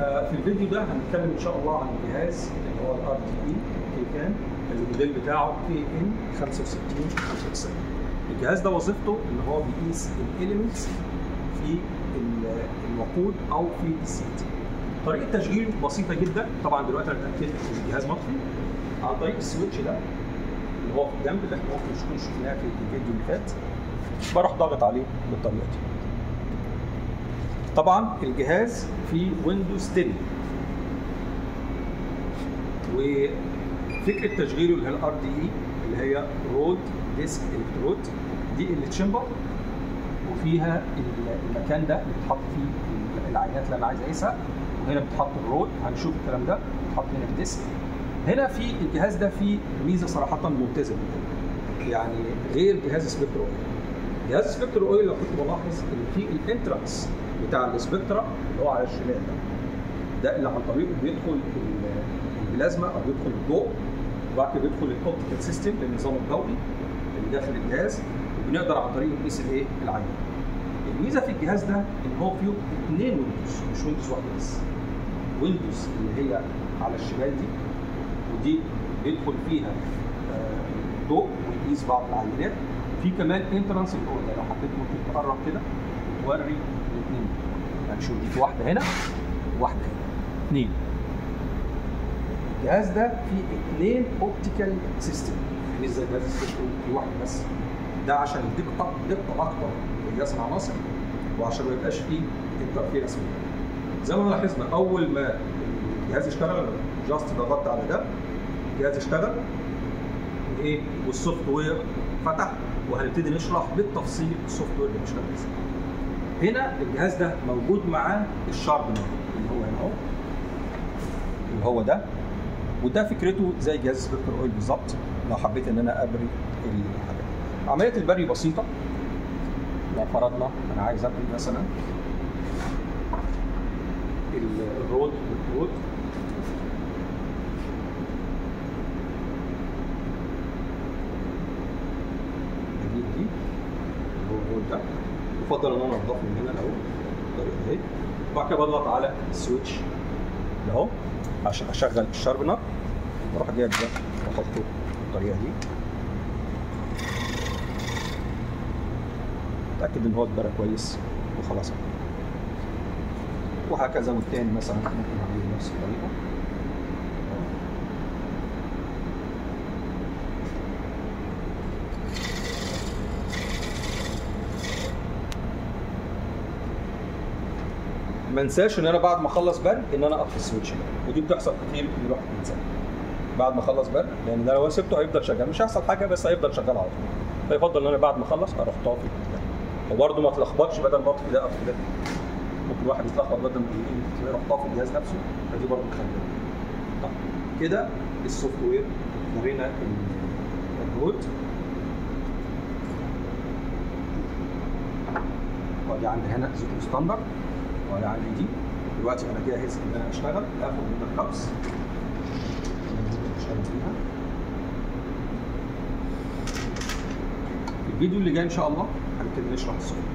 آه، في الفيديو ده هنتكلم ان شاء الله عن الجهاز اللي هو الار تي اي كي كان الموديل بتاعه كي ان 65 95 الجهاز ده وظيفته ان هو بيقيس الاليمنتس في ال- الوقود او في السيت طريقه تشغيله بسيطه جدا طبعا دلوقتي انا اتاكدت ان الجهاز مطفي عن طريق السويتش ده اللي هو في الجنب اللي احنا ممكن نكون شفناه في الفيديو اللي فات بروح ضاغط عليه بالطريقه دي طبعا الجهاز فيه ويندوز 10 وفكره تشغيله اللي هي الار دي اي اللي هي رود ديسك الكترود دي التشمبر وفيها ال- المكان ده اللي بتحط فيه العينات اللي انا عايز اقيسها وهنا بتحط الرود هنشوف الكلام ده بتحط هنا الديسك هنا في الجهاز ده فيه ميزه صراحه ممتازه جدا يعني غير جهاز سبيكتر اويل جهاز سبيكتر اويل لو كنت بلاحظ ان في الانترانس بتاع السبيكترا اللي هو على الشمال ده ده اللي عن طريقه بيدخل ال- البلازما او بيدخل الضوء وبعد كده بيدخل الاوبتيكال سيستم للنظام الضوئي اللي داخل الجهاز وبنقدر عن طريقه نقيس الايه؟ العين. الميزه في الجهاز ده ان هو فيه اثنين ويندوز مش ويندوز واحده بس. ويندوز اللي هي على الشمال دي ودي بيدخل فيها آه، ضوء ويقيس بعض العينات في كمان انترانس اللي هو ده لو حبيت ممكن تقرب كده وتوري الاثنين يعني شوف دي في واحده هنا وواحده هنا اثنين الجهاز ده فيه اثنين اوبتيكال سيستم مش زي جهاز السيستم في واحد بس ده عشان دقه دقه اكبر في قياس العناصر وعشان ما يبقاش فيه انترفيرنس زي ما لاحظنا اول ما الجهاز اشتغل جاست ضغطت على ده الجهاز اشتغل وايه والسوفت وير فتح وهنبتدي نشرح بالتفصيل السوفت وير اللي بيشتغل ازاي. هنا الجهاز ده موجود معاه الشاربنر اللي هو هنا اهو اللي هو ده وده فكرته زي جهاز سبيكتر اويل بالظبط لو حبيت ان انا ابري الحاجات عمليه البري بسيطه لو فرضنا انا عايز ابري مثلا ال- الرود والرود اجيب دي اللي هو الرود ده يفضل ان انا اضغط من هنا الاول بالطريقه دي وبعد كده بضغط على السويتش ده اهو عشان اشغل الشاربنر واروح جايب ده واحطه بالطريقه دي اتاكد ان هو اتبرى كويس وخلاص وهكذا والتاني مثلا ممكن اعمله نفس الطريقه ما انساش ان انا بعد ما اخلص برد ان انا اطفي السويتش ده ودي بتحصل كتير في الواحد بينساها بعد ما اخلص برد لان ده لو سبته هيفضل شغال مش هيحصل حاجه بس هيفضل شغال على طول فيفضل ان انا بعد ما اخلص اروح طافي ده وبرده ما تلخبطش بدل ما اطفي ده اطفي ده ممكن واحد يتلخبط بدل ما يجي يروح طافي الجهاز نفسه فدي برضه تخلي بالك. طيب كده السوفت وير ورينا ال- الرود وادي عندي هنا زيرو ستاندرد وادي عندي دي دلوقتي انا جاهز ان انا اشتغل اخد من الكبس اشتغل فيها في الفيديو اللي جاي ان شاء الله هنبتدي نشرح السوفت